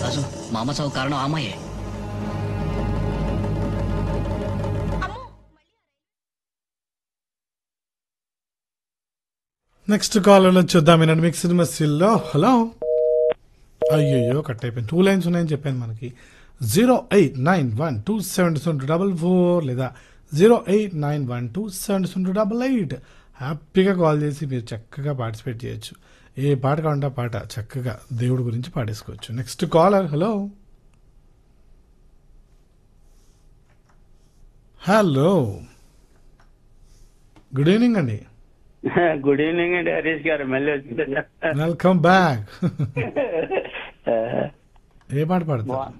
రాజు మా అమ్మ చావు కారణం ఆ అమ్మాయే నెక్స్ట్ కాలర్లో చూద్దాం వినండి మిక్స్డ్ మెస్సిల్లో హలో అయ్యయ్యో కట్ అయిపోయింది టూ లైన్స్ ఉన్నాయని చెప్పాను మనకి zero eight nine one two seven seven double four లేదా zero eight nine one two seven seven double eight హ్యాపీగా కాల్ చేసి మీరు చక్కగా పార్టిసిపేట్ చేయొచ్చు ఏ పాట కావాలంటే ఆ పాట చక్కగా దేవుడి గురించి పాడేసుకోవచ్చు next caller hello hello good evening అండి గుడ్ ఈవినింగ్ అండి హరీష్ గారు మళ్ళీ వచ్చిందా వెల్కమ్ బ్యాక్ ఏ పాట పాడతారు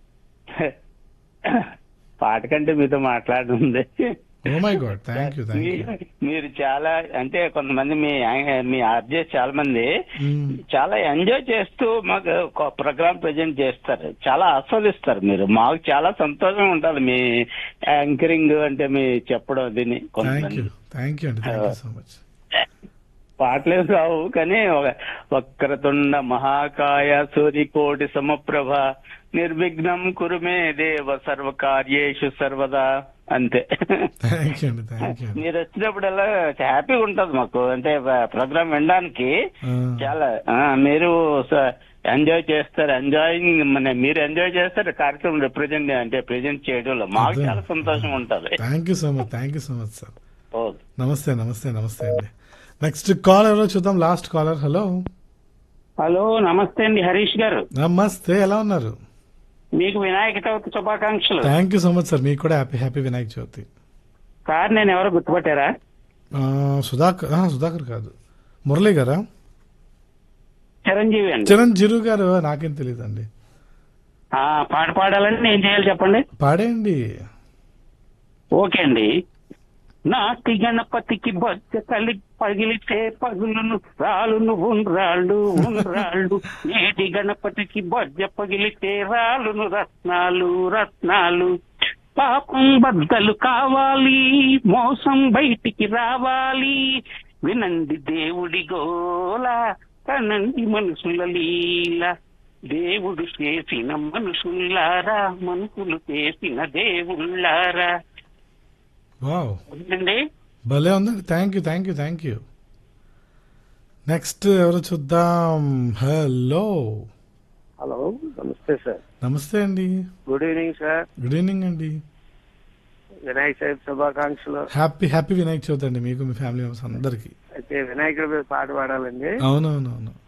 పాట కంటే మీతో మాట్లాడుతుంది oh my god thank you thank you మీ- మీరు చాలా అంటే కొంతమంది మీ మీ ఆర్జెస్ చాలా మంది చాలా ఎంజాయ్ చేస్తూ మాకు ఒక ప్రోగ్రామ్ ప్రజెంట్ చేస్తారు చాలా ఆస్వాదిస్తారు మీరు మాకు చాలా సంతోషం ఉంటుంది మీ యాంకరింగ్ అంటే మీ చెప్పడం దీని థ్యాంక్ కొంతమంది యూ థ్యాంక్ యూ అండి థ్యాంక్ యూ సో మచ్ పాటలు రావు కానీ ఒక వక్రతుండ మహాకాయ సూర్యకోటి సమప్రభ నిర్విఘ్నం కురుమే దేవ సర్వకార్యేషు సర్వదా అంతే థ్యాంక్ యూ అండి థ్యాంక్ యూ అండి మీరు వచ్చినప్పుడల్లా హ్యాపీగా ఉంటది మాకు అంటే ప్రోగ్రామ్ వినడానికి చాలా ఆ, మీరు ఎంజాయ్ చేస్తారు ఎంజాయింగ్ మన మీరు ఎంజాయ్ చేస్తారు కార్యక్రమం రిప్రజెంట్ అంటే ప్రెజెంట్ చేయడంలో మాకు అదే. చాలా సంతోషం ఉంటది thank you so much thank you so much sir okay నమస్తే నమస్తే నమస్తే అండి నెక్స్ట్ కాల్ ఎవరో చూద్దాం లాస్ట్ కాలర్ హలో హలో నమస్తే అండి హరీష్ గారు నమస్తే ఎలా ఉన్నారు మీకు వినాయక చవితి శుభాకాంక్షలు thank you so much sir మీకు కూడా happy happy Vinayaka Chavithi sir నేను ఎవరో గుర్తుపట్టారా ఆ, సుధాకర్ ఆ, సుధాకర్ కాదు మురళి గారా చిరంజీవి అండి చిరంజీవి గారు నాకేం తెలియదండి ఆ, పాట పాడాలని ఏం చేయాలి చెప్పండి పాడేయండి ఓకే అండి నాటి గణపతికి బొచ్చ కలి పగిలితే పగులును రాలును ఉండ్రాళ్ళు ఉండ్రాళ్ళు నేటి గణపతికి బొజ్జ పగిలితే రాలును రత్నాలు రత్నాలు పాపం బద్దలు కావాలి మోసం బయటికి రావాలి వినండి దేవుడి గోల కనండి మనుషుల లీల దేవుడు చేసిన మనుషుల్లారా మనుషులు చేసిన దేవుళ్ళారా వావ్ అండి భలే ఉందండి thank you thank you thank you next ఎవరు చూద్దాం హలో హలో నమస్తే సార్ నమస్తే అండి good evening sir good evening అండి వినాయక చవితి శుభాకాంక్షలు హ్యాపీ హ్యాపీ వినాయక చవితి అండి మీకు మీ ఫ్యామిలీ మెంబర్స్ అందరికి అయితే వినాయకుడి మీద పాట పాడాలండి అవునవునవును